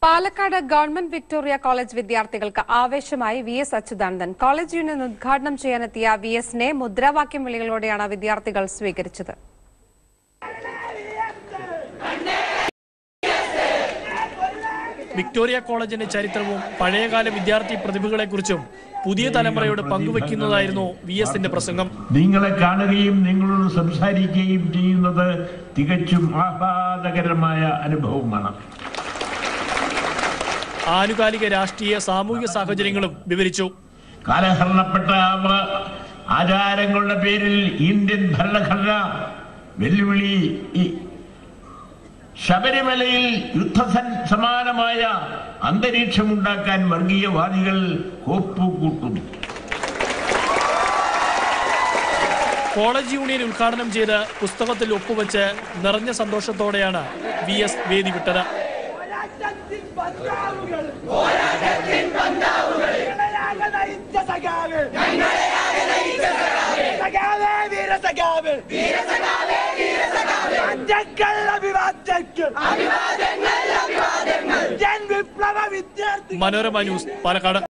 Palakkad government Victoria college വിദ്യാർത്ഥികൾക്ക് ആവേശമായി V S Achuthanandan college union ഉദ്ഘാടനം ചെയ്യാനെത്തിയ വി എസിനെ മുദ്രാവാക്യം വിളികളോടെയാണ് വിദ്യാർത്ഥികൾ സ്വീകരിച്ചത് വിക്ടോറിയ കോളേജിന്റെ ചരിത്രവും പഴയകാല വിദ്യാർത്ഥി പ്രതിഭകളെക്കുറിച്ചും പുതിയ തലമുറയോട് പങ്കുവയ്ക്കുന്നതായിരുന്നു വി എസിന്റെ പ്രസംഗം നിങ്ങളെ കാണുകയും നിങ്ങളോട് സംസാരിക്കുകയും ചെയ്യുന്നത് തികച്ചും ആഹ്ലാദകരമായ അനുഭവമാണ് ആനുകാലിക രാഷ്ട്രീയ സാമൂഹിക സാഹചര്യങ്ങളും വിവരിച്ചു കാലഹരണപ്പെട്ട അവ ആചാരങ്ങളുടെ പേരിൽ ഇന്ത്യൻ ഭരണഘടന വെല്ലുവിളി ഈ- ശബരിമലയിൽ യുദ്ധ സമാനമായ അന്തരീക്ഷമുണ്ടാക്കാൻ വർഗീയവാദികൾ കോപ്പുകൂട്ടുന്നു കോളേജ് യൂണിയൻ ഉദ്ഘാടനം ചെയ്ത് പുസ്തകത്തിൽ ഒപ്പുവെച്ച് നിറഞ്ഞ സന്തോഷത്തോടെയാണ് വി എസ് വേദി വിട്ടത് ഞങ്ങളെയാകെ നയിച്ച സഖാവ്. സഖാവേ, വീരസഖാവ്. അറ്റക്കൽ അഭിവാദ്യങ്ങൾ. ജൻ വിപ്ലവ വിദ്യാർത്ഥി മനോരമ ന്യൂസ് പാലക്കാട്